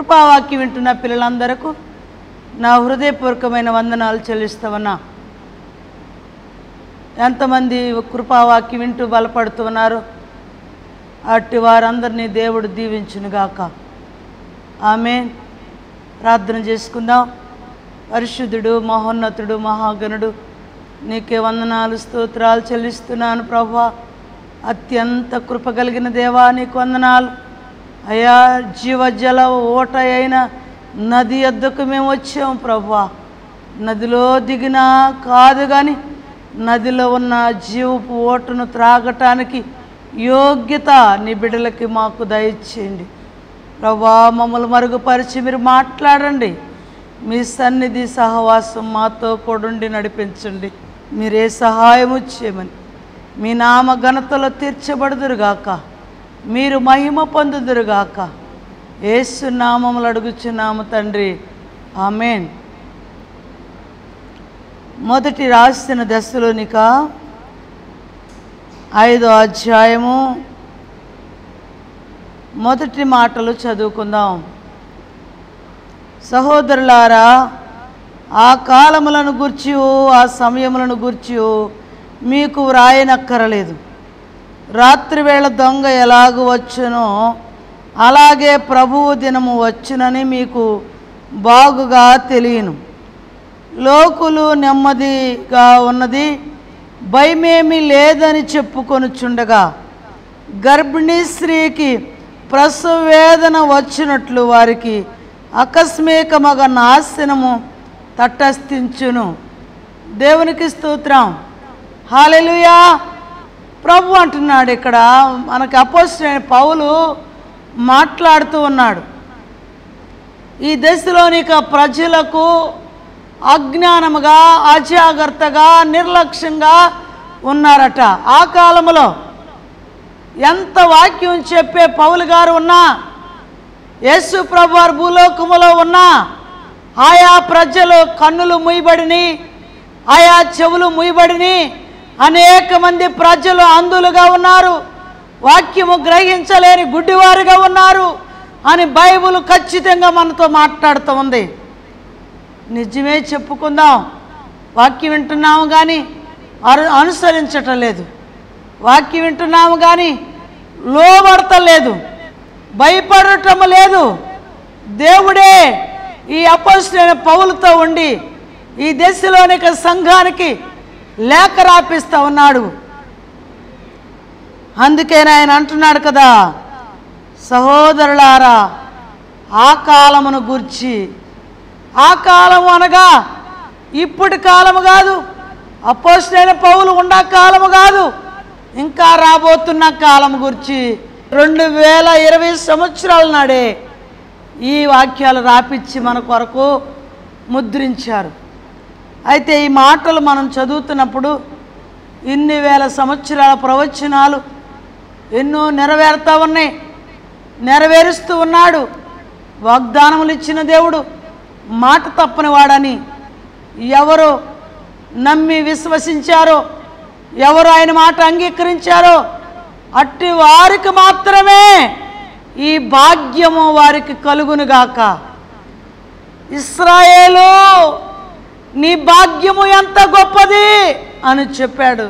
కృపావాక్యం వింటున్న పిల్లలందరకు నా హృదయపూర్వకమైన వందనాలు చెల్లిస్తామన్నా ఎంతమంది కృపావాక్యం వింటూ బలపడుతున్నారు అట్టి వారందరినీ దేవుడు దీవించునుగాక ఆమె ప్రార్థన చేసుకుందాం పరిశుద్ధుడు మహోన్నతుడు మహాగణుడు నీకే వందనాలు స్తోత్రాలు చెల్లిస్తున్నాను ప్రభా అత్యంత కృప కలిగిన దేవా నీకు వందనాలు అయా జీవజల ఓట అయిన నది ఎద్దకు మేము వచ్చాం ప్రభా నదిలో దిగినా కాదు కానీ నదిలో ఉన్న జీవపు ఓటును త్రాగటానికి యోగ్యత నీ బిడ్డలకి మాకు దయచేయండి ప్రభా మమ్మల్ని మరుగుపరిచి మీరు మాట్లాడండి మీ సన్నిధి సహవాసం మాతో కూడుండి నడిపించండి మీరే సహాయము చేయమని మీ నామ ఘనతలో తీర్చబడుదురుగాక మీరు మహిమ పొందుదురుగాక ఏసు నామములు అడుగుచున్నాము తండ్రి ఆమెన్ మొదటి రాసిన దశలోనిక ఐదో అధ్యాయము మొదటి మాటలు చదువుకుందాం సహోదరులారా ఆ కాలములను గూర్చి ఆ సమయములను గూర్చి మీకు వ్రాయనక్కరలేదు రాత్రివేళ దొంగ ఎలాగూ వచ్చునో అలాగే ప్రభువు దినము వచ్చునని మీకు బాగుగా తెలియను లోకులు నెమ్మదిగా ఉన్నది భయమేమీ లేదని చెప్పుకొనుచుండగా గర్భిణీ స్త్రీకి ప్రసవ వేదన వచ్చినట్లు వారికి ఆకస్మికమగ నాశనము తటస్థించును దేవునికి స్తోత్రం హాలెలుయా ప్రభు అంటున్నాడు ఇక్కడ మనకి అపోజిట్ పౌలు మాట్లాడుతూ ఉన్నాడు ఈ దశలోని ప్రజలకు అజ్ఞానముగా అజాగ్రత్తగా నిర్లక్ష్యంగా ఉన్నారట ఆ కాలంలో ఎంత వాక్యం చెప్పే పౌలు గారు ఉన్నా యేసు ప్రభు వారు భూలోకములో ఉన్నా ఆయా ప్రజలు కన్నులు ముయ్యబడిని ఆయా చెవులు ముయ్యబడిని అనేక మంది ప్రజలు అందులుగా ఉన్నారు వాక్యము గ్రహించలేని గుడ్డివారుగా ఉన్నారు అని బైబుల్ ఖచ్చితంగా మనతో మాట్లాడుతూ ఉంది నిజమే చెప్పుకుందాం వాక్యం వింటున్నాము కానీ అను అనుసరించటం లేదు వాక్యం వింటున్నాము కానీ లోబడతలేదు భయపడటం లేదు దేవుడే ఈ అపోజిట్ పౌలతో ఉండి ఈ దేశంలోని యొక్క సంఘానికి లేఖ రాపిస్తూ ఉన్నాడు అందుకని ఆయన అంటున్నాడు కదా సహోదరులారా ఆ కాలమును గూర్చి ఆ కాలము అనగా ఇప్పటి కాలము కాదు అపోజిట్ పౌలు ఉన్న కాలము కాదు ఇంకా రాబోతున్న కాలం గురించి రెండు వేల ఇరవై సంవత్సరాల నాడే ఈ వాక్యాలు రాపిచ్చి మన కొరకు ముద్రించారు అయితే ఈ మాటలు మనం చదువుతున్నప్పుడు ఇన్ని వేల సంవత్సరాల ప్రవచనాలు ఎన్నో నెరవేరుతూ ఉన్నాయి నెరవేరుస్తూ ఉన్నాడు వాగ్దానములు ఇచ్చిన దేవుడు మాట తప్పని వాడని ఎవరు నమ్మి విశ్వసించారో ఎవరు ఆయన మాట అంగీకరించారో అట్టి వారికి మాత్రమే ఈ భాగ్యము వారికి కలుగునుగాక ఇస్రాయేలు నీ భాగ్యము ఎంత గొప్పది అని చెప్పాడు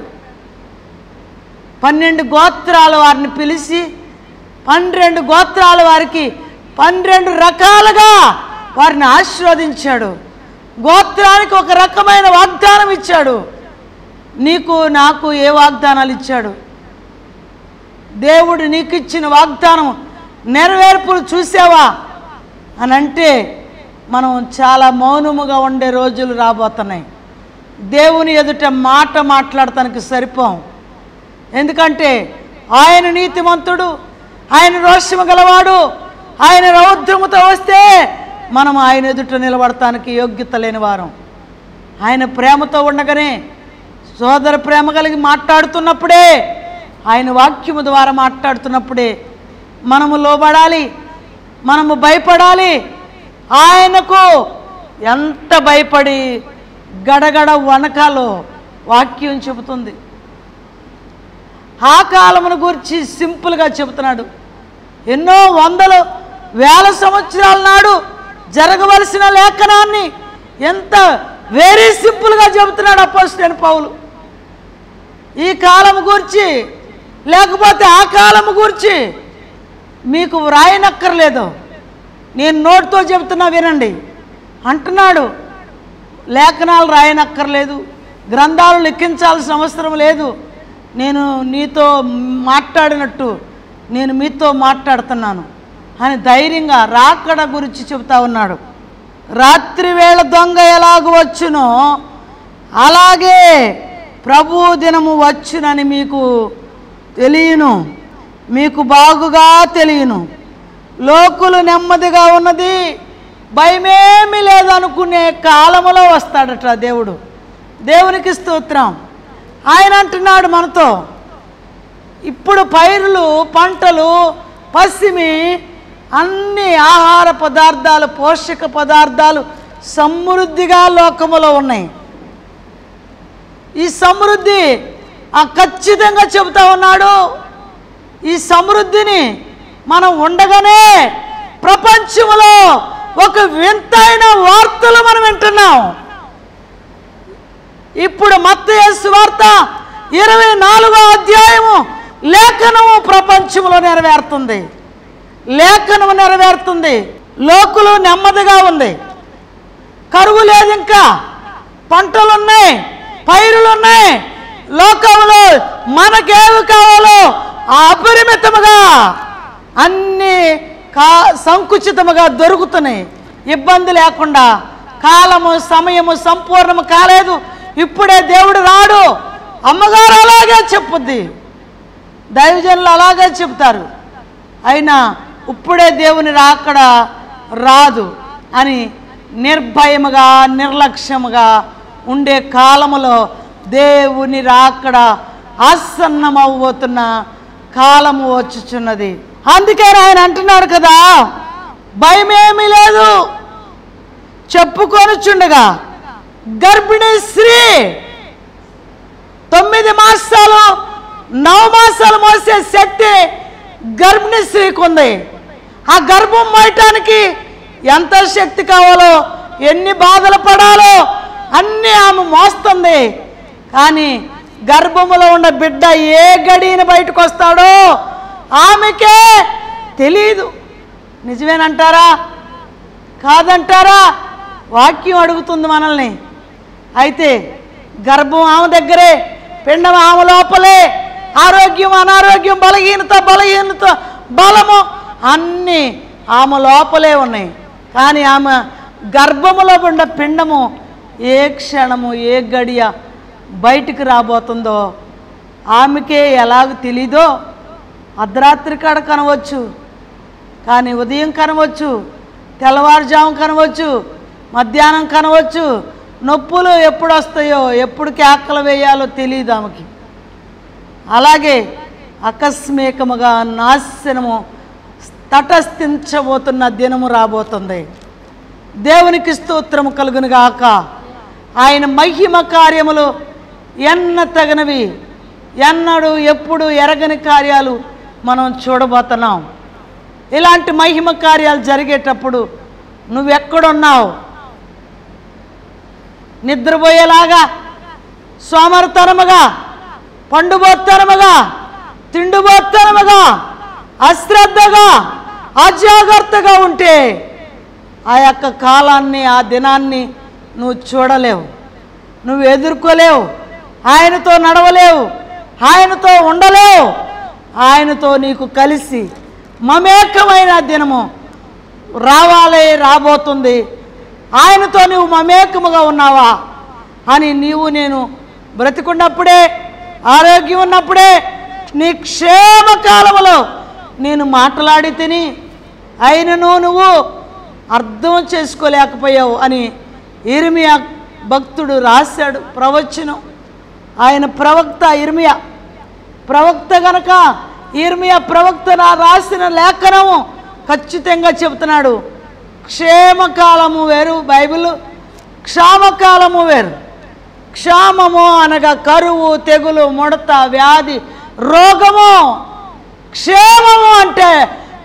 పన్నెండు గోత్రాల వారిని పిలిచి పన్నెండు గోత్రాల వారికి పన్నెండు రకాలుగా వారిని ఆశీర్వదించాడు గోత్రానికి ఒక రకమైన వాగ్దానం ఇచ్చాడు నీకు నాకు ఏ వాగ్దానాలు ఇచ్చాడు దేవుడు నీకు ఇచ్చిన వాగ్దానం నెరవేర్పులు చూసావా అని అంటే మనం చాలా మౌనముగా ఉండే రోజులు రాబోతున్నాయి దేవుని ఎదుట మాట మాట్లాడటానికి సరిపోం ఎందుకంటే ఆయన నీతిమంతుడు ఆయన రోషము గలవాడు ఆయన రౌద్రముతో వస్తే మనం ఆయన ఎదుట నిలబడటానికి యోగ్యత లేని వారం ఆయన ప్రేమతో ఉండగానే సోదర ప్రేమ కలిగి మాట్లాడుతున్నప్పుడే ఆయన వాక్యము ద్వారా మాట్లాడుతున్నప్పుడే మనము లోబడాలి మనము భయపడాలి ఆయనకు ఎంత భయపడి గడగడ వనకాలో వాక్యం చెబుతుంది ఆ కాలమును గురించి సింపుల్గా చెబుతున్నాడు ఎన్నో వందలు వేల సంవత్సరాల నాడు జరగవలసిన లేఖనాన్ని ఎంత వెరీ సింపుల్గా చెబుతున్నాడు అపోజిట్ పౌలు ఈ కాలం గురించి లేకపోతే ఆ కాలం గురించి మీకు వ్రాయనక్కర్లేదు నేను నోటితో చెబుతున్నా వినండి అంటున్నాడు లేఖనాలు రాయనక్కర్లేదు గ్రంథాలు లెక్కించాల్సిన అవసరం లేదు నేను నీతో మాట్లాడినట్టు నేను మీతో మాట్లాడుతున్నాను అని ధైర్యంగా రాకడ గురించి చెబుతా ఉన్నాడు రాత్రి వేళ దొంగ ఎలాగ వచ్చునో అలాగే ప్రభు దినము వచ్చునని మీకు తెలియను మీకు బాగుగా తెలియను లోకులు నెమ్మదిగా ఉన్నది భయమేమీ లేదనుకునే కాలములో వస్తాడట దేవుడు దేవునికి స్తోత్రం ఆయన అంటున్నాడు మనతో ఇప్పుడు పైరులు పంటలు పసిమి అన్ని ఆహార పదార్థాలు పోషక పదార్థాలు సమృద్ధిగా లోకములో ఉన్నాయి ఈ సమృద్ధి ఆ ఖచ్చితంగా చెబుతా ఉన్నాడు ఈ సమృద్ధిని మనం ఉండగానే ప్రపంచంలో ఒక వింతైన వార్తలు మనం వింటున్నాం ఇప్పుడు మత్తయేసు వార్త ఇరవై నాలుగో అధ్యాయము లేఖనము ప్రపంచంలో నెరవేరుతుంది లేఖనము నెరవేరుతుంది లోకులు నెమ్మదిగా ఉంది కరువు లేదు ఇంకా పంటలు ఉన్నాయి పైరులు ఉన్నాయి లోకంలో మనకేవి కావాలో ఆ అపరిమితముగా అన్ని కా సంకుచితముగా దొరుకుతున్నాయి ఇబ్బంది లేకుండా కాలము సమయము సంపూర్ణము కాలేదు ఇప్పుడే దేవుడు రాడు అమ్మగారు అలాగే చెప్పుద్ది దైవజనులు అలాగే చెప్తారు అయినా ఇప్పుడే దేవుని రాకడ రాదు అని నిర్భయముగా నిర్లక్ష్యముగా ఉండే కాలములో దేవుని రాకడ ఆసన్నమవబోతున్న కాలము వచ్చుచున్నది అందుకే ఆయన అంటున్నాడు కదా భయమేమీ లేదు చెప్పుకొనుచుండగా గర్భిణీ స్త్రీ తొమ్మిది మాసాలు నవ మాసాలు మోసే శక్తి గర్భిణీ స్త్రీకి ఉంది ఆ గర్భం మోయటానికి ఎంత శక్తి కావాలో ఎన్ని బాధలు పడాలో అన్నీ ఆమె మోస్తుంది కానీ గర్భములో ఉన్న బిడ్డ ఏ గడియన బయటకు వస్తాడో ఆమెకే తెలియదు నిజమేనంటారా కాదంటారా వాక్యం అడుగుతుంది మనల్ని అయితే గర్భం ఆమె దగ్గరే పిండం ఆమె లోపలే ఆరోగ్యం అనారోగ్యం బలహీనత బలహీనత బలము అన్నీ ఆమె లోపలే ఉన్నాయి కానీ ఆమె గర్భములో ఉన్న పిండము ఏ క్షణము ఏ గడియ బయటికి రాబోతుందో ఆమెకే ఎలాగ తెలీదో అర్ధరాత్రి కాడ కనవచ్చు కానీ ఉదయం కనవచ్చు తెల్లవారుజాము కనవచ్చు మధ్యాహ్నం కనవచ్చు నొప్పులు ఎప్పుడు వస్తాయో ఎప్పుడు కేకలు వేయాలో తెలియదు ఆమెకి అలాగే ఆకస్మికముగా నాశనము తటస్థించబోతున్న దినము రాబోతుంది దేవునికి స్తోత్రము కలుగును గాక ఆయన మహిమ కార్యములు ఎన్న తగినవి ఎన్నడు ఎప్పుడు ఎరగని కార్యాలు మనం చూడబోతున్నాం ఇలాంటి మహిమ కార్యాలు జరిగేటప్పుడు నువ్వెక్కడున్నావు నిద్రపోయేలాగా సోమరతనముగా పండుబోత్తనముగా తిండిబోత్తనముగా అశ్రద్ధగా అజాగ్రత్తగా ఉంటే ఆ యొక్క కాలాన్ని ఆ దినాన్ని నువ్వు చూడలేవు నువ్వు ఎదుర్కోలేవు ఆయనతో నడవలేవు ఆయనతో ఉండలేవు ఆయనతో నీకు కలిసి మమేకమైన దినము రావాలి రాబోతుంది ఆయనతో నువ్వు మమేకముగా ఉన్నావా అని నీవు నేను బ్రతికున్నప్పుడే ఆరోగ్యం ఉన్నప్పుడే నీ క్షేమకాలములో నేను మాట్లాడి తిని అయినను నువ్వు అర్థం చేసుకోలేకపోయావు అని ఇర్మియా భక్తుడు రాశాడు ప్రవచనం ఆయన ప్రవక్త ఇర్మియా ప్రవక్త గనక ఇర్మియా ప్రవక్త నా రాసిన లేఖనము ఖచ్చితంగా చెబుతున్నాడు క్షేమకాలము వేరు బైబిల్ క్షామకాలము వేరు క్షామము అనగా కరువు తెగులు ముడత వ్యాధి రోగము క్షేమము అంటే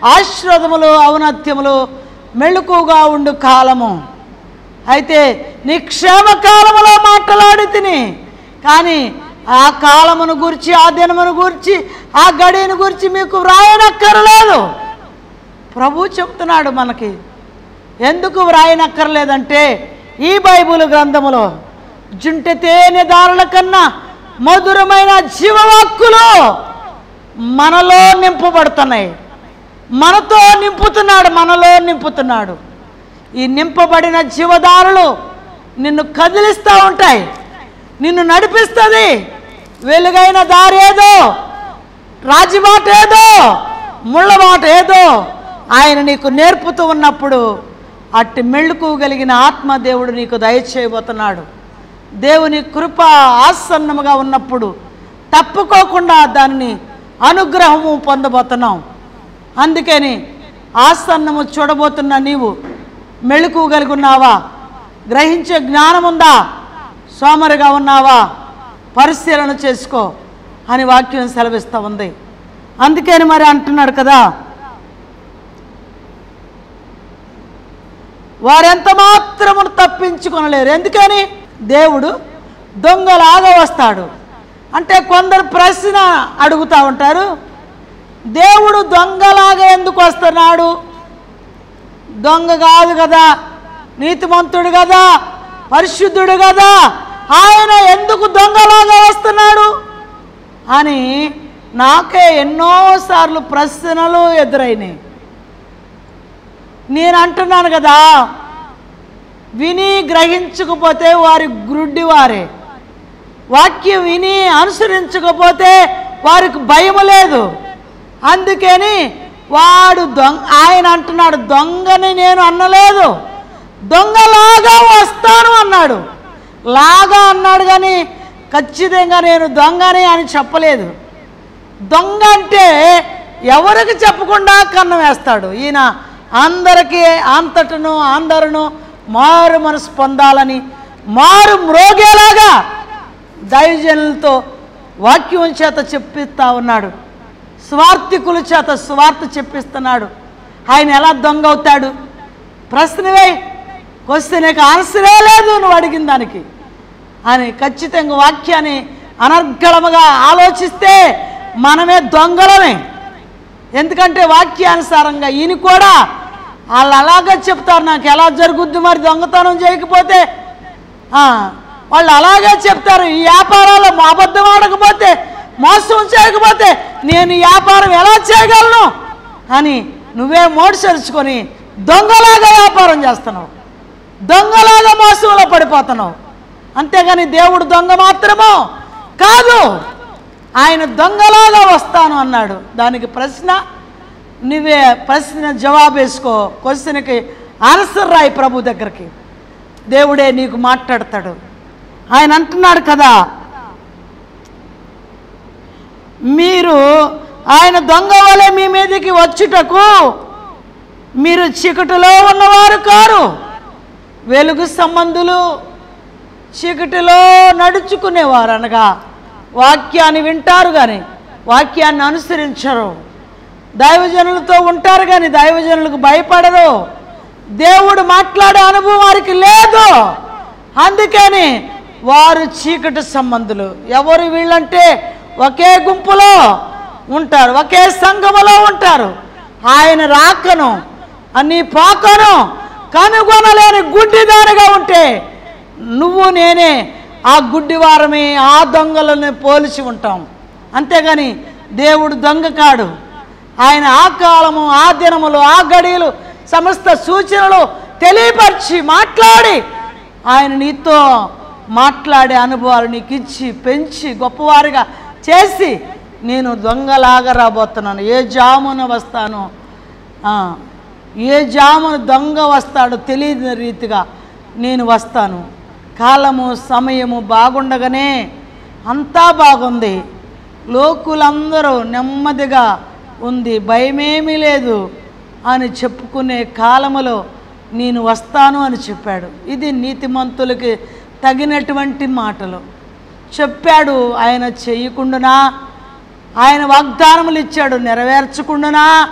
ఆశ్రదములు ఔన్నత్యములు మెళుకుగా ఉండు కాలము అయితే నీ క్షేమ కాలములో మాట్లాడి తిని కానీ ఆ కాలమును గురించి ఆ దినమును గురించి ఆ గడియను గురించి మీకు వ్రాయనక్కర్లేదు ప్రభు చెప్తున్నాడు మనకి ఎందుకు వ్రాయనక్కర్లేదంటే ఈ బైబిల్ గ్రంథములో జుంటె తేనె దారుల కన్నా మధురమైన జీవవాక్కులు మనలో నింపబడుతున్నాయి మనతో నింపుతున్నాడు మనలో నింపుతున్నాడు ఈ నింపబడిన జీవదారులు నిన్ను కదిలిస్తూ ఉంటాయి నిన్ను నడిపిస్తుంది వెలుగైన దారి ఏదో రాజబాట ఏదో ముళ్ళబాట ఏదో ఆయన నీకు నేర్పుతూ ఉన్నప్పుడు అట్టి మెళ్ళుకోగలిగిన ఆత్మదేవుడు నీకు దయచేయబోతున్నాడు దేవుని కృప ఆసన్నముగా ఉన్నప్పుడు తప్పుకోకుండా దానిని అనుగ్రహము పొందబోతున్నాం అందుకని ఆసన్నము చూడబోతున్న నీవు మెళుకువగలిగి ఉన్నావా గ్రహించే జ్ఞానం ఉందా సోమరిగా ఉన్నావా పరిశీలన చేసుకో అని వాక్యం సెలవిస్తూ ఉంది అందుకని మరి అంటున్నాడు కదా వారెంత మాత్రమును తప్పించుకొనలేరు ఎందుకని దేవుడు దొంగలాగా వస్తాడు అంటే కొందరు ప్రశ్న అడుగుతూ ఉంటారు దేవుడు దొంగలాగా ఎందుకు వస్తున్నాడు దొంగ కాదు కదా నీతిమంతుడు కదా పరిశుద్ధుడు కదా ఆయన ఎందుకు దొంగలాగా వస్తున్నాడు అని నాకే ఎన్నోసార్లు ప్రశ్నలు ఎదురైనాయి నేను అంటున్నాను కదా విని గ్రహించకపోతే వారి గ్రుడ్డి వారే వాక్యం విని అనుసరించకపోతే వారికి భయం లేదు అందుకని వాడు దొంగ ఆయన అంటున్నాడు దొంగని నేను అన్నలేదు దొంగలాగా వస్తాను అన్నాడు లాగా అన్నాడు కానీ ఖచ్చితంగా నేను దొంగని అని చెప్పలేదు దొంగ అంటే ఎవరికి చెప్పకుండా కన్నం వేస్తాడు ఈయన అందరికీ అంతటను అందరును మారు మనసు పొందాలని మారు మ్రోగేలాగా దైవజనులతో వాక్యం చేత చెప్పిస్తా ఉన్నాడు స్వార్థికుల చేత స్వార్థ చెప్పిస్తున్నాడు ఆయన ఎలా దొంగ అవుతాడు ప్రశ్నవే క్వశ్చన్కి ఆన్సరే లేదు నువ్వు అడిగిన దానికి అని ఖచ్చితంగా వాక్యాన్ని అనర్గళముగా ఆలోచిస్తే మనమే దొంగలమే ఎందుకంటే వాక్యానుసారంగా ఈయన కూడా వాళ్ళు అలాగే చెప్తారు నాకు ఎలా జరుగుద్ది మరి దొంగతనం చేయకపోతే ఆ, వాళ్ళు అలాగే చెప్తారు ఈ వ్యాపారాల్లో మా అబద్ధం ఆడకపోతే మోసం చేయకపోతే నేను ఈ వ్యాపారం ఎలా చేయగలను అని నువ్వే మోడిసరుచుకొని దొంగలాగా వ్యాపారం చేస్తున్నావు దొంగలాగా మోసంలో పడిపోతున్నావు అంతేగాని దేవుడు దొంగ మాత్రమో కాదు ఆయన దొంగలాగా వస్తాను అన్నాడు దానికి ప్రశ్న నువ్వే ప్రశ్న జవాబు వేసుకో క్వశ్చన్కి ఆన్సర్ రాయి ప్రభు దగ్గరికి దేవుడే నీకు మాట్లాడతాడు ఆయన అంటున్నాడు కదా మీరు ఆయన దొంగ వలె మీ మీదకి వచ్చుటకు మీరు చీకటిలో ఉన్నవారు కారు వెలుగు సంబంధులు చీకటిలో నడుచుకునేవారు అనగా వాక్యాన్ని వింటారు కానీ వాక్యాన్ని అనుసరించరు దైవజనులతో ఉంటారు కానీ దైవజనులకు భయపడరు దేవుడు మాట్లాడే అనుభవం వారికి లేదు అందుకని వారు చీకటి సంబంధులు ఎవరు వీళ్ళంటే ఒకే గుంపులో ఉంటారు ఒకే సంఘములో ఉంటారు ఆయన రాకను అన్ని పాకను కనుగొనలేని గుడ్డిదానిగా ఉంటే నువ్వు నేనే ఆ గుడ్డివారమే ఆ దొంగలను పోలిచి ఉంటాం అంతేగాని దేవుడు దొంగ కాడు ఆయన ఆ కాలము ఆ దినములు ఆ గడియలు సమస్త సూచనలు తెలియపరిచి మాట్లాడి ఆయన నీతో మాట్లాడే అనుభవాలు నీకు ఇచ్చి పెంచి గొప్పవారిగా చేసి నేను దొంగలాగా రాబోతున్నాను ఏ జామున వస్తాను ఆ, ఏ జామున దొంగ వస్తాడో తెలియని రీతిగా నేను వస్తాను కాలము సమయము బాగుండగానే అంతా బాగుంది లోకులందరూ నెమ్మదిగా ఉంది భయమేమీ లేదు అని చెప్పుకునే కాలములో నేను వస్తాను అని చెప్పాడు ఇది నీతిమంతులకి తగినటువంటి మాటలు చెప్పాడు ఆయన చెయ్యకుండానా ఆయన వాగ్దానములు ఇచ్చాడు నెరవేర్చకుండానా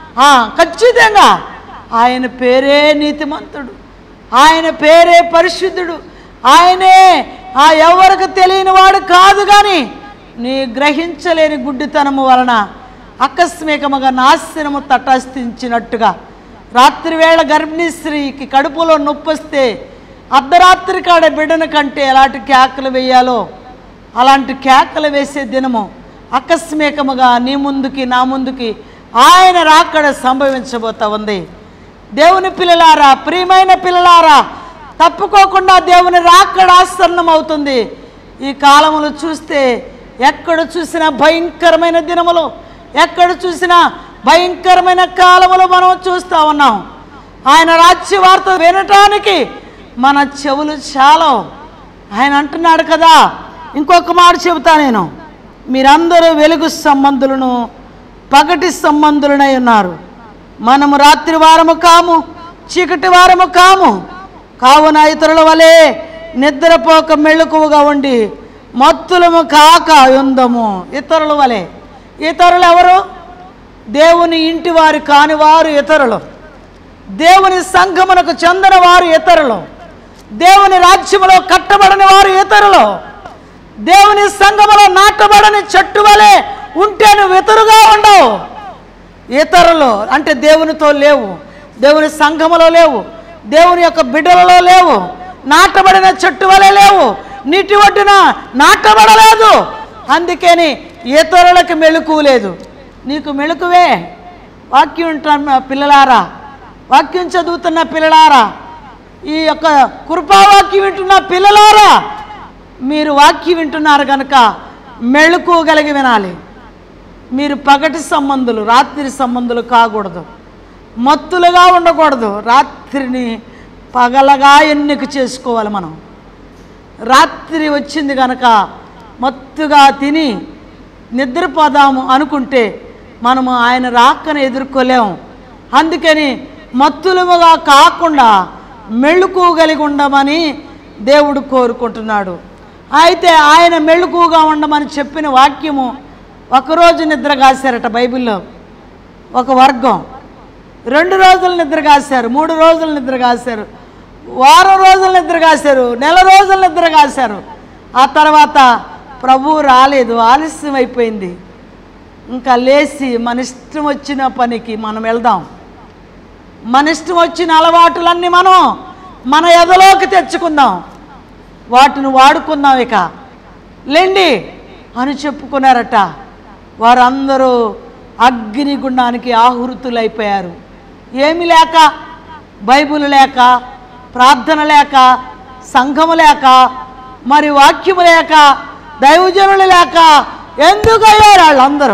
ఆ, ఖచ్చితంగా ఆయన పేరే నీతిమంతుడు ఆయన పేరే పరిశుద్ధుడు ఆయనే ఆ ఎవరికి తెలియని వాడు కాదు కానీ నీ గ్రహించలేని గుడ్డితనము వలన ఆకస్మికముగా నాశనము తటస్థించినట్టుగా రాత్రి వేళ గర్భిణీ స్త్రీకి కడుపులో నొప్పొస్తే అర్ధరాత్రి కాడ బిడ్డను కంటే ఎలాంటి కేకలు వేయాలో అలాంటి కేకలు వేసే దినము ఆకస్మికముగా నీ ముందుకి నా ముందుకి ఆయన రాకడ సంభవించబోతా ఉంది దేవుని పిల్లలారా ప్రియమైన పిల్లలారా తప్పుకోకుండా దేవుని రాకడ ఆసన్నం అవుతుంది ఈ కాలములు చూస్తే ఎక్కడ చూసినా భయంకరమైన దినములు ఎక్కడ చూసినా భయంకరమైన కాలములు మనం చూస్తూ ఉన్నాం ఆయన రాజ్య వార్త వినటానికి మన చెవులు చాలా ఆయన అంటున్నాడు కదా ఇంకొక మాట చెబుతా నేను మీరందరూ వెలుగు సంబంధులను పగటి సంబంధులనై ఉన్నారు మనము రాత్రి వారము కాము చీకటి వారము కాము కావున ఇతరుల వలె నిద్రపోక మెళుకువగా ఉండి మత్తులము కాక ఉందము ఇతరుల వలె ఇతరులు ఎవరు దేవుని ఇంటి వారు కాని వారు ఇతరులు దేవుని సంఘమునకు చెందిన వారు ఇతరులు దేవుని రాజ్యములో కట్టబడని వారు ఇతరులు దేవుని సంఘములో నాటబడని చెట్టు వలె ఉంటే నువ్వు ఇతరుగా ఉండవు ఇతరులు అంటే దేవునితో లేవు దేవుని సంఘములో లేవు దేవుని యొక్క బిడ్డలలో లేవు నాటబడిన చెట్టు వలె లేవు నీటి ఒడ్డున నాటబడలేదు అందుకని ఇతరులకు మెళుకు లేదు నీకు మెళుకువే వాక్యం వింటున్న పిల్లలారా వాక్యం చదువుతున్న పిల్లలారా ఈ యొక్క కృపావాక్యం వింటున్న పిల్లలారా మీరు వాక్యం వింటున్నారు కనుక మెళుకోగలిగి వినాలి మీరు పగటి సంబంధులు రాత్రి సంబంధులు కాకూడదు మత్తులుగా ఉండకూడదు రాత్రిని పగలగా ఎన్నిక చేసుకోవాలి మనం రాత్రి వచ్చింది కనుక మత్తుగా తిని నిద్రపోదాము అనుకుంటే మనము ఆయన రాకను ఎదుర్కోలేము అందుకని మత్తులుగా కాకుండా మెళుకోగలిగి ఉండమని దేవుడు కోరుకుంటున్నాడు అయితే ఆయన మెళుకుగా ఉండమని చెప్పిన వాక్యము ఒకరోజు నిద్ర కాశారట బైబిల్లో ఒక వర్గం రెండు రోజులు నిద్ర కాశారు మూడు రోజులు నిద్ర కాశారు వారం రోజులు నిద్ర కాశారు నెల రోజులు నిద్ర కాశారు ఆ తర్వాత ప్రభువు రాలేదు ఆలస్యం అయిపోయింది ఇంకా లేచి మన ఇష్టం వచ్చిన పనికి మనం వెళ్దాం మన ఇష్టం వచ్చిన అలవాటులన్నీ మనం మన ఎదలోకి తెచ్చుకుందాం వాటిని వాడుకుందాం ఇక లేండి అని చెప్పుకున్నారట వారందరూ అగ్నిగుండానికి ఆహుతులైపోయారు ఏమి లేక బైబిల్ లేక ప్రార్థన లేక సంఘము లేక మరి వాక్యము లేక దైవజనులు లేక ఎందుకు అయ్యారు వాళ్ళందరూ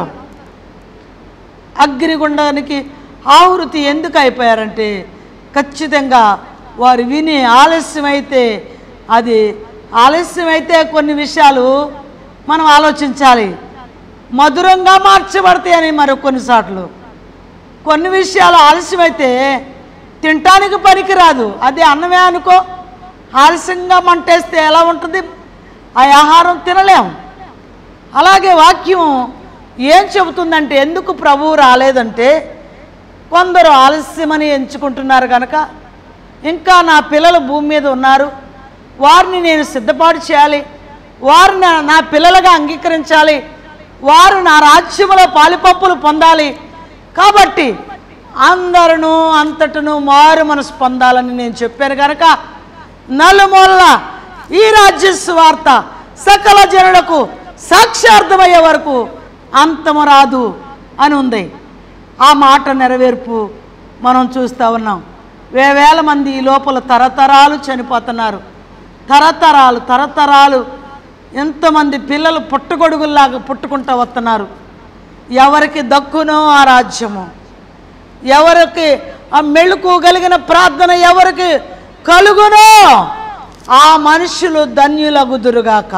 అగ్నిగుండానికి ఆహుతి ఎందుకు అయిపోయారంటే ఖచ్చితంగా వారు విని ఆలస్యమైతే అది ఆలస్యమైతే కొన్ని విషయాలు మనం ఆలోచించాలి మధురంగా మార్చబడతాయని మరి కొన్నిసార్లు కొన్ని విషయాలు ఆలస్యమైతే తినటానికి పనికిరాదు అది అన్నమే అనుకో ఆలస్యంగా మంటేస్తే ఎలా ఉంటుంది ఆ ఆహారం తినలేం అలాగే వాక్యం ఏం చెబుతుందంటే ఎందుకు ప్రభువు రాలేదంటే కొందరు ఆలస్యమని ఎంచుకుంటున్నారు కనుక ఇంకా నా పిల్లలు భూమి మీద ఉన్నారు వారిని నేను సిద్ధపాటు చేయాలి వారిని నా- నా పిల్లలుగా అంగీకరించాలి వారు నా రాజ్యములో పాలిపప్పులు పొందాలి కాబట్టి అందరును అంతటను మారు మనసు పొందాలని నేను చెప్పాను కనుక నలుమూలల ఈ రాజ్య స్వార్త సకల జనులకు సాక్షార్థమయ్యే వరకు అంతము రాదు అని ఉంది ఆ మాట నెరవేర్పు మనం చూస్తూ ఉన్నాం వేవేల మంది ఈ లోపల తరతరాలు చనిపోతున్నారు తరతరాలు తరతరాలు ఎంతమంది పిల్లలు పుట్టగొడుగుల్లాగా పుట్టుకుంటూ వస్తున్నారు ఎవరికి దక్కునో ఆ రాజ్యము ఎవరికి ఆ మెళుకోగలిగిన ప్రార్థన ఎవరికి కలుగునో ఆ మనుషులు ధన్యులగుదురుగాక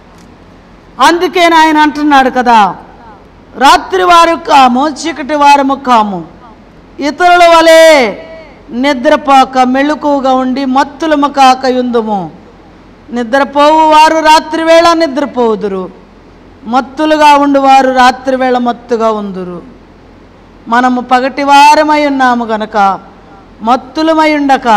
అందుకే ఆయన అంటున్నాడు కదా రాత్రి వారు కాము చీకటి వారము కాము ఇతరుల వలె నిద్రపోక మెళుకుగా ఉండి మత్తులము కాక యుందుము నిద్రపోవు వారు రాత్రి వేళ నిద్రపోవుదురు మత్తులుగా ఉండి వారు రాత్రి వేళ మత్తుగా ఉందురు మనము పగటివారమై ఉన్నాము గనక మత్తులమై ఉండక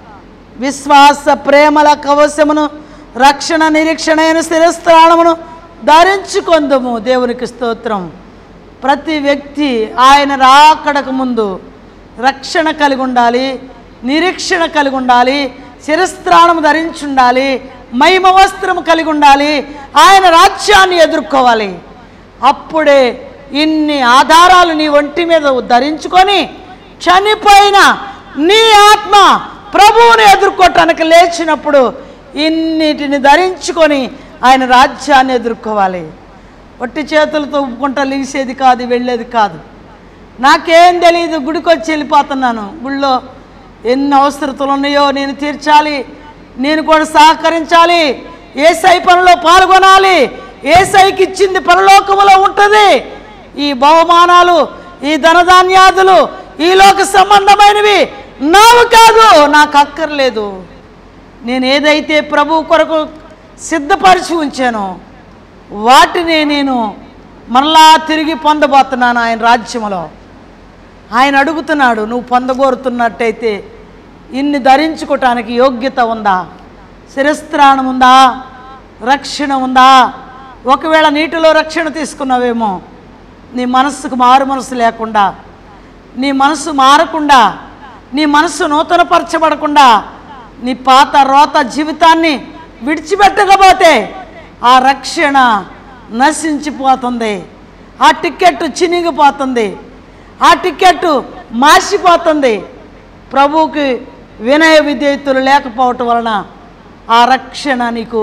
విశ్వాస ప్రేమల కవచమును రక్షణ నిరీక్షణ అయిన శిరస్త్రాణమును ధరించుకొందుము దేవునికి స్తోత్రం ప్రతి వ్యక్తి ఆయన రాకడకు ముందు రక్షణ కలిగి ఉండాలి నిరీక్షణ కలిగి ఉండాలి శిరస్త్రాణము ధరించి ఉండాలి మహిమ వస్త్రము కలిగి ఉండాలి ఆయన రాజ్యాన్ని ఎదుర్కోవాలి అప్పుడే ఇన్ని ఆధారాలు నీ ఒంటి మీద ధరించుకొని చనిపోయిన నీ ఆత్మ ప్రభువుని ఎదుర్కోవటానికి లేచినప్పుడు ఇన్నిటిని ధరించుకొని ఆయన రాజ్యాన్ని ఎదుర్కోవాలి ఒట్టి చేతులతో ఉప్పుకుంటా లిగిసేది కాదు వెళ్ళేది కాదు నాకేం తెలియదు గుడికి వచ్చి వెళ్ళిపోతున్నాను గుళ్ళో ఎన్ని అవసరతలు ఉన్నాయో నేను తీర్చాలి నేను కూడా సహకరించాలి ఏసై పనిలో పాల్గొనాలి ఏసైకి ఇచ్చింది పరలోకములో ఉంటుంది ఈ బహుమానాలు ఈ ధనధాన్యాదులు ఈ లోక సంబంధమైనవి నావు కాదు నాకు అక్కర్లేదు నేను ఏదైతే ప్రభు కొరకు సిద్ధపరిచి ఉంచానో వాటిని నేను మరలా తిరిగి పొందబోతున్నాను ఆయన రాజ్యములో ఆయన అడుగుతున్నాడు నువ్వు పొందగోరుతున్నట్టయితే ఇన్ని ధరించుకోవటానికి యోగ్యత ఉందా శిరస్త్రాణం ఉందా రక్షణ ఉందా ఒకవేళ నీటిలో రక్షణ తీసుకున్నావేమో నీ మనస్సుకు మారు మనసు లేకుండా నీ మనసు మారకుండా నీ మనసు నూతనపరచబడకుండా నీ పాత రోత జీవితాన్ని విడిచిపెట్టకపోతే ఆ రక్షణ నశించిపోతుంది ఆ టికెట్ చినిగిపోతుంది ఆ టికెట్ మాసిపోతుంది ప్రభువుకి వినయ విధేయతలు లేకపోవటం వలన ఆ రక్షణ నీకు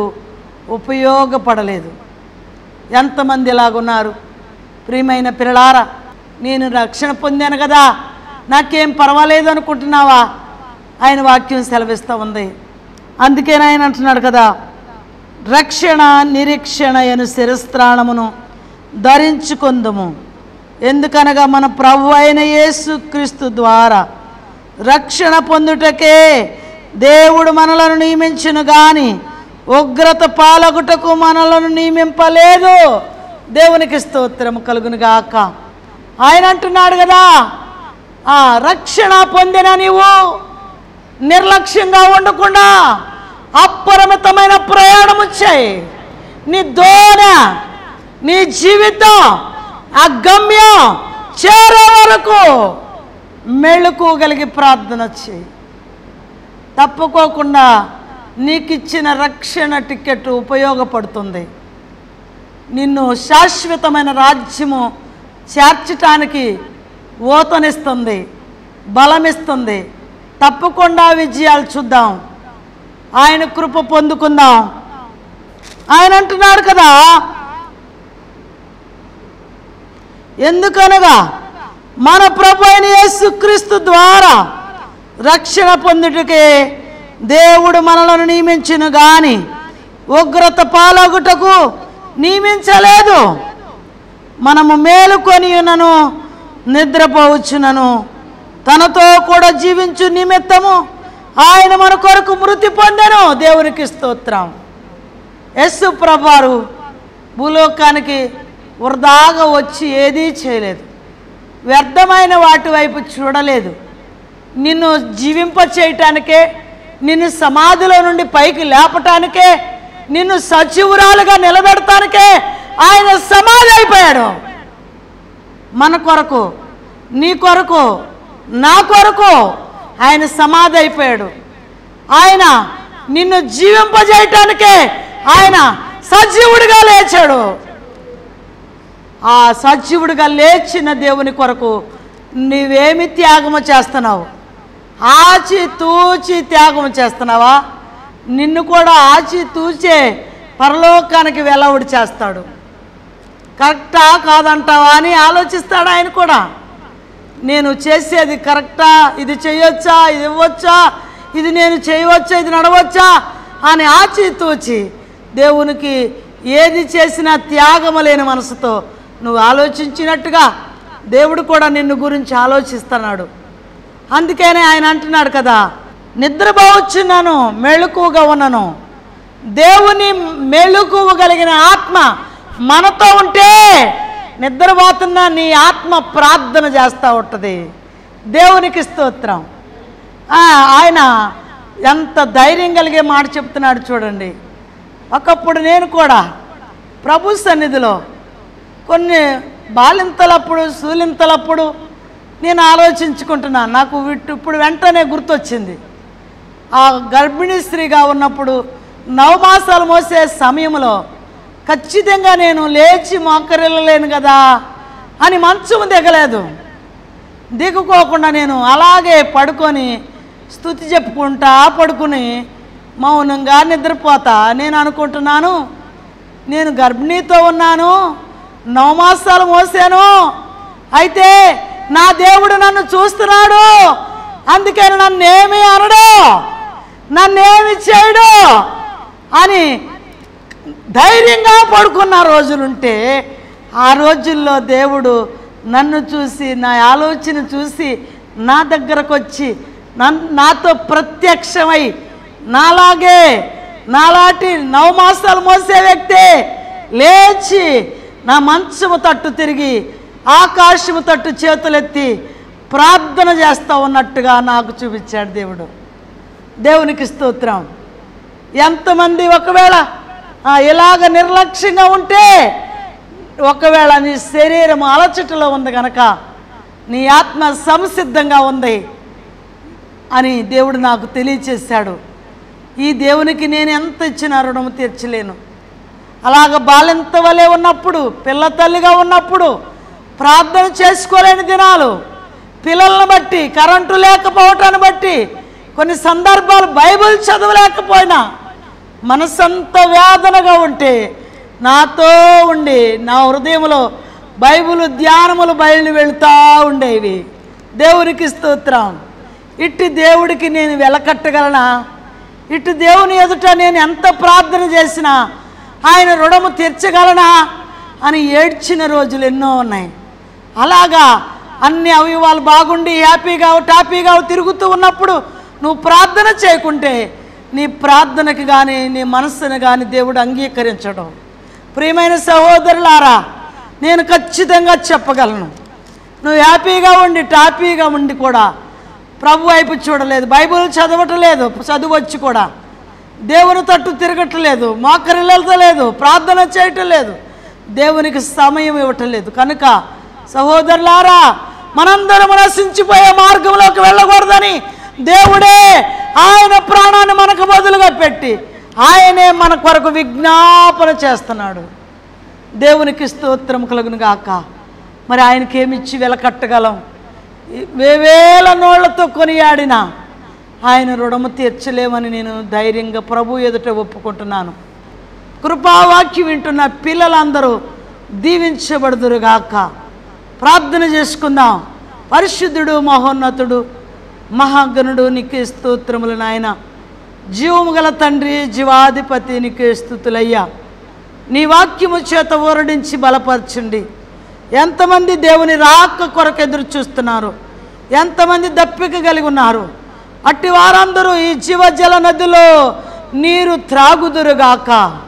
ఉపయోగపడలేదు ఎంతమంది ఇలాగున్నారు ప్రియమైన పిల్లలారా నేను రక్షణ పొందాను కదా నాకేం పర్వాలేదు అనుకుంటున్నావా ఆయన వాక్యం సెలవిస్తూ ఉంది అందుకేనా ఆయన అంటున్నాడు కదా రక్షణ నిరీక్షణ అను శిరస్త్రాణమును ధరించుకుందుము ఎందుకనగా మన ప్రభు అయిన యేసుక్రీస్తు ద్వారా రక్షణ పొందుటకే దేవుడు మనలను నియమించును గాని ఉగ్రత పాలగుటకు మనలను నియమింపలేదు దేవునికి స్తోత్రము కలుగును గాక ఆయన అంటున్నాడు కదా ఆ రక్షణ పొందిన నీవు నిర్లక్ష్యంగా ఉండకుండా అపరిమితమైన ప్రయాణం వచ్చాయి నీ దోణ నీ జీవితం ఆ గమ్యం చేరే వరకు మెళుకోగలిగి ప్రార్థన వచ్చాయి తప్పుకోకుండా నీకు ఇచ్చిన రక్షణ టికెట్ ఉపయోగపడుతుంది నిన్ను శాశ్వతమైన రాజ్యము చేర్చటానికి ఓతనిస్తుంది బలమిస్తుంది తప్పకుండా విజయాలు చూద్దాం ఆయన కృప పొందుకుందాం ఆయన అంటున్నాడు కదా ఎందుకనగా మన ప్రభు అయిన యేసుక్రీస్తు ద్వారా రక్షణ పొందుటకే దేవుడు మనలను నియమించును గాని ఉగ్రత పాలగుటకు నియమించలేదు మనము మేలుకొని ఉన్నను నిద్రపోవచ్చునను తనతో కూడా జీవించు నిమిత్తము ఆయన మన కొరకు మృతి పొందెను దేవునికి స్తోత్రం యస్సు ప్రభారు భూలోకానికి వృధాగా వచ్చి ఏదీ చేయలేదు వ్యర్థమైన వాటి వైపు చూడలేదు నిన్ను జీవింప చేయటానికే నిన్ను సమాధిలో నుండి పైకి లేపటానికే నిన్ను సచివురాలుగా నిలబెడటానికే ఆయన సమాధి అయిపోయాడు మన కొరకు నీ కొరకు నా కొరకు ఆయన సమాధి అయిపోయాడు ఆయన నిన్ను జీవింపజేయటానికే ఆయన సజీవుడిగా లేచాడు ఆ సజీవుడిగా లేచిన దేవుని కొరకు నీవేమి త్యాగము చేస్తున్నావు ఆచి తూచి త్యాగము చేస్తున్నావా నిన్ను కూడా ఆచి తూచే పరలోకానికి వెలవుడి చేస్తాడు కరెక్టా కాదంటావా అని ఆలోచిస్తాడు ఆయన కూడా నేను చేసేది కరెక్టా ఇది చేయొచ్చా ఇది ఇవ్వచ్చా ఇది నేను చేయవచ్చా ఇది నడవచ్చా అని ఆచితూచి దేవునికి ఏది చేసినా త్యాగము లేని మనసుతో నువ్వు ఆలోచించినట్టుగా దేవుడు కూడా నిన్ను గురించి ఆలోచిస్తున్నాడు అందుకనే ఆయన అంటున్నాడు కదా నిద్రపోవచ్చున్నాను మెళుకుగా ఉన్నాను దేవుని మెళుకువగలిగిన ఆత్మ మనతో ఉంటే నిద్రపోతున్న నీ ఆత్మ ప్రార్థన చేస్తూ ఉంటుంది దేవునికి స్తోత్రం ఆ, ఆయన ఎంత ధైర్యం కలిగే మాట చెప్తున్నాడు చూడండి ఒకప్పుడు నేను కూడా ప్రభు సన్నిధిలో కొన్ని బాలింతలప్పుడు సూలింతలప్పుడు నేను ఆలోచించుకుంటున్నాను నాకు వీటి ఇప్పుడు వెంటనే గుర్తొచ్చింది ఆ గర్భిణీ స్త్రీగా ఉన్నప్పుడు నవమాసాలు మోసే సమయంలో ఖచ్చితంగా నేను లేచి మోకరిల్లలేను కదా అని మంచం దిగలేదు దిగుకోకుండా నేను అలాగే పడుకొని స్థుతి చెప్పుకుంటా పడుకుని మౌనంగా నిద్రపోతా నేను అనుకుంటున్నాను నేను గర్భిణీతో ఉన్నాను నవమాసాలు మోసాను అయితే నా దేవుడు నన్ను చూస్తున్నాడు అందుకని నన్ను ఏమీ అనడు నన్నేమి చేయడు అని ధైర్యంగా పడుకున్న రోజులుంటే ఆ రోజుల్లో దేవుడు నన్ను చూసి నా ఆలోచన చూసి నా దగ్గరకు వచ్చి నన్ నాతో ప్రత్యక్షమై నాలాగే నాలాంటి నవమాసాలు మోసే వ్యక్తే లేచి నా మంచము తట్టు తిరిగి ఆకాశము తట్టు చేతులెత్తి ప్రార్థన చేస్తూ ఉన్నట్టుగా నాకు చూపించాడు దేవుడు దేవునికి స్తోత్రం ఎంతమంది ఒకవేళ ఆ, ఇలాగ నిర్లక్ష్యంగా ఉంటే ఒకవేళ నీ శరీరం అలచటలో ఉంది కనుక నీ ఆత్మ సంసిద్ధంగా ఉంది అని దేవుడు నాకు తెలియచేశాడు ఈ దేవునికి నేను ఎంత ఇచ్చిన రుణం తీర్చలేను అలాగ బాలింత వలె ఉన్నప్పుడు పిల్ల తల్లిగా ఉన్నప్పుడు ప్రార్థన చేసుకోలేని దినాలు పిల్లలను బట్టి కరెంటు లేకపోవటాన్ని బట్టి కొన్ని సందర్భాలు బైబిల్ చదవలేకపోయినా మనసంత వేదనగా ఉంటే నాతో ఉండి నా హృదయంలో బైబిల్ ధ్యానములు బయలు వెళ్తూ ఉండేవి దేవునికి స్తోత్రం ఇట్టి దేవుడికి నేను వెలకట్టగలనా ఇటు దేవుని ఎదుట నేను ఎంత ప్రార్థన చేసినా ఆయన రుణము తీర్చగలనా అని ఏడ్చిన రోజులు ఎన్నో ఉన్నాయి అలాగా అన్ని అవయవాలు బాగుండి హ్యాపీగా టాపీగా తిరుగుతూ ఉన్నప్పుడు నువ్వు ప్రార్థన చేయకుంటే నీ ప్రార్థనకి కానీ నీ మనస్సును కానీ దేవుడు అంగీకరించడం ప్రియమైన సహోదరులారా నేను ఖచ్చితంగా చెప్పగలను నువ్వు హ్యాపీగా ఉండి టాపీగా ఉండి కూడా ప్రభు వైపు చూడలేదు బైబిల్ చదవటలేదు చదువచ్చు కూడా దేవుని తట్టు తిరగట్లేదు మోకరిల్లలేదు ప్రార్థన చేయటం లేదు దేవునికి సమయం ఇవ్వటం లేదు కనుక సహోదరులారా మనందరం నశించిపోయే మార్గంలోకి వెళ్ళకూడదని దేవుడే ఆయన ప్రాణాన్ని మనకు బదులుగా పెట్టి ఆయనే మన కొరకు విజ్ఞాపన చేస్తున్నాడు దేవునికి స్తోత్రం కలుగును గాక మరి ఆయనకి ఏమిచ్చి వెలకట్టగలం ఈ వేవేల నోళ్లతో కొనియాడిన ఆయన రుణము తీర్చలేమని నేను ధైర్యంగా ప్రభు ఎదుట ఒప్పుకుంటున్నాను కృపావాక్యం వింటున్న పిల్లలందరూ దీవించబడుదురుగాక ప్రార్థన చేసుకుందాం పరిశుద్ధుడు మహోన్నతుడు మహాగణుడు నీకే స్తోత్రములు నాయన జీవము గల తండ్రి జీవాధిపతి నీకే స్థుతులయ్యా నీ వాక్యము చేత ఊరడించి బలపరచండి ఎంతమంది దేవుని రాక కొరకు ఎదురు చూస్తున్నారు ఎంతమంది దప్పిక కలిగి ఉన్నారు అట్టి వారందరూ ఈ జీవజల నదిలో నీరు త్రాగుదురుగాక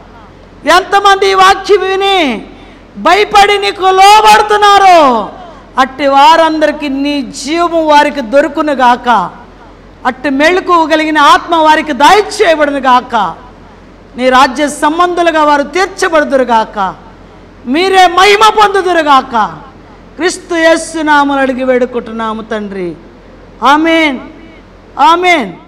ఎంతమంది ఈ వాక్యం విని భయపడి నీకు లోబడుతున్నారు అట్టి వారందరికీ నీ జీవము వారికి దొరుకును గాక అట్టి మెళుకు కలిగిన ఆత్మ వారికి దయచేయబడును గాక నీ రాజ్య సంబంధులుగా వారు తీర్చబడుదురుగాక మీరే మహిమ పొందుదురుగాక క్రీస్తు యేస్సు నామలు అడిగి వేడుకుంటున్నాము తండ్రి ఆమెన్ ఆమెన్